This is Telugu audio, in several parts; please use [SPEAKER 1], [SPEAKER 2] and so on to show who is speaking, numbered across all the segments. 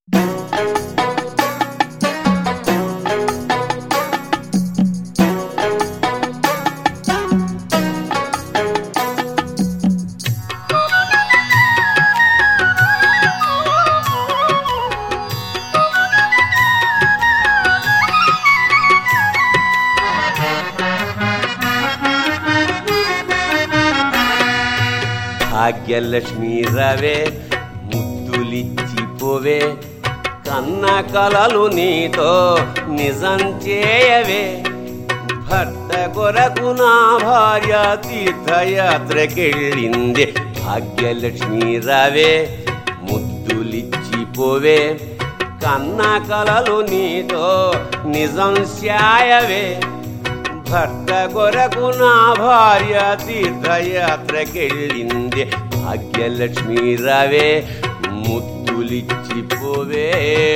[SPEAKER 1] భాగ్యలక్ష్మి రవే ముద్దులిచ్చిపోవే కన్న కలలు నీతో నిజం చేయవే భర్త కొరకు నా భార్య తీర్థయాత్రకెళ్ళింది భాగ్యలక్ష్మి రవే ముద్దులిచ్చిపోవే కన్న కలలు నీతో నిజం శాయవే భర్త కొరకు నా భార్య తీర్థయాత్రకెళ్ళింది భాగ్యలక్ష్మి రవే ముద్దులిచ్చిపోవే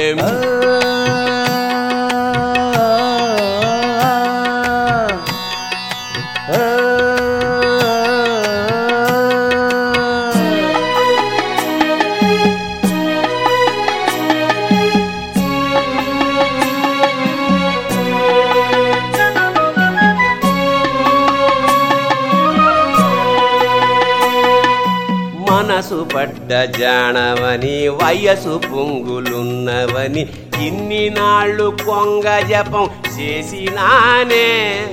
[SPEAKER 1] మనసు పడ్డ జాణవని వయసు పొంగులున్నవని ఇన్ని నాళ్ళు కొంగ జపం చేసినానే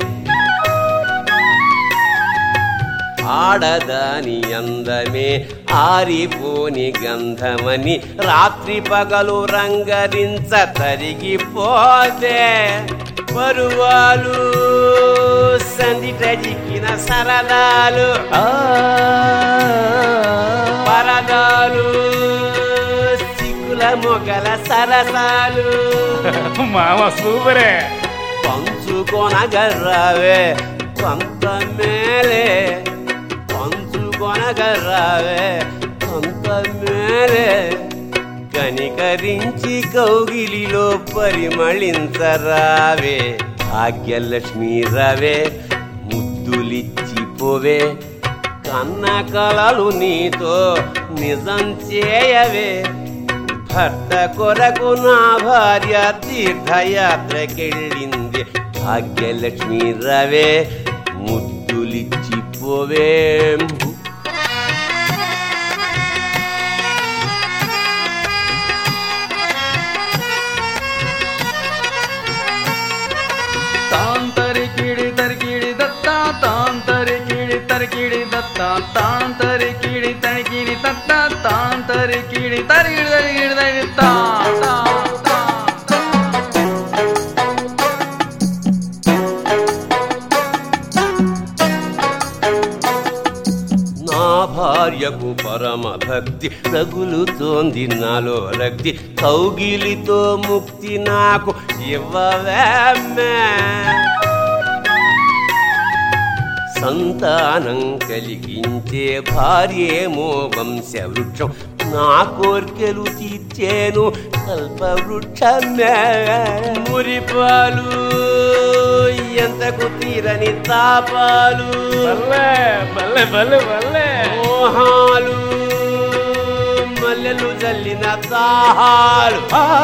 [SPEAKER 1] ఆడదాని అందమే ఆరిపోని గంధమని రాత్రి పగలు రంగరించ తరిగిపోతే పరువాలు సందిట జిక్కిన సరదాలు పరదాలు సిక్కుల మొగల సరసాలు
[SPEAKER 2] మామ సూపరే
[SPEAKER 1] పంచుకొనగర్రావే కొంత మేలే పంచుకొనగర్రావే కొంత మేలే కనికరించి కౌగిలిలో పరిమళించరావే భాగ్యలక్ష్మి రవే ముద్దులిచ్చిపోవే కన్న కలలు నీతో నిజం చేయవే భర్త కొరకు నా భార్య తీర్థయాత్రకెళ్ళింది భాగ్యలక్ష్మి రవే ముద్దులిచ్చిపోవే
[SPEAKER 2] తాంతరికిడి తరికిడి దత్త తాంతరికిడి తరికిడి దత్త తాంతరికిడి తరికిడి దత్త తాంతరికిడి తరికిడి తరికిడి తరికిడి తా తా, తా, తా.
[SPEAKER 1] నా భార్యకు పరమ భక్తి తగులుతోంది నాలో రక్తి కౌగిలితో ముక్తి నాకు ఇవ్వవేమ్మే సంతానం కలిగించే భార్యేమో వంశవృక్షం నా కోర్కెలు తీర్చేను కల్పవృక్షమే మురిపాలు ఎంతకు తీరని తాపాలు
[SPEAKER 2] బల్లే బల్లే బల్లే బల్లే
[SPEAKER 1] మోహాలు మల్లెలు జల్లిన దాహాలు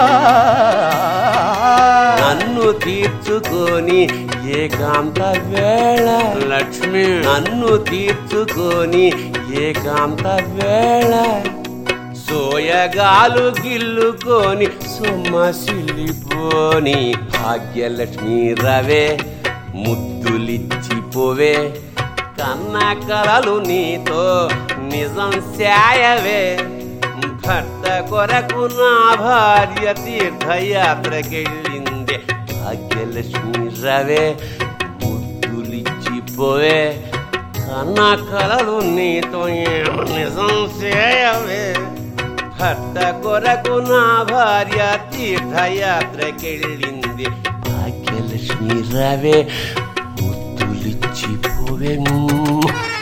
[SPEAKER 1] నన్ను తీర్చుకొని ఏకాంత వేళ లక్ష్మి నన్ను తీర్చుకొని ఏకాంత వేళ సోయగాలు గిల్లుకొని సొమ్మసిల్లిపోని భాగ్యలక్ష్మి రవే ముద్దులిచ్చిపోవే కన్న కలలు నీతో నిజం శాయవే భర్త కొరకు నా భార్య తీర్థయాత్రకెళ్ళింది భాగ్యలక్ష్మి రవే ముద్దులిచ్చిపోవే కన్న కలలు నీతో ఏమో నిజం చేయవే భర్త కొరకు నా భార్య తీర్థయాత్రకెళ్ళింది భాగ్యలక్ష్మి రవే ముద్దులిచ్చిపోవే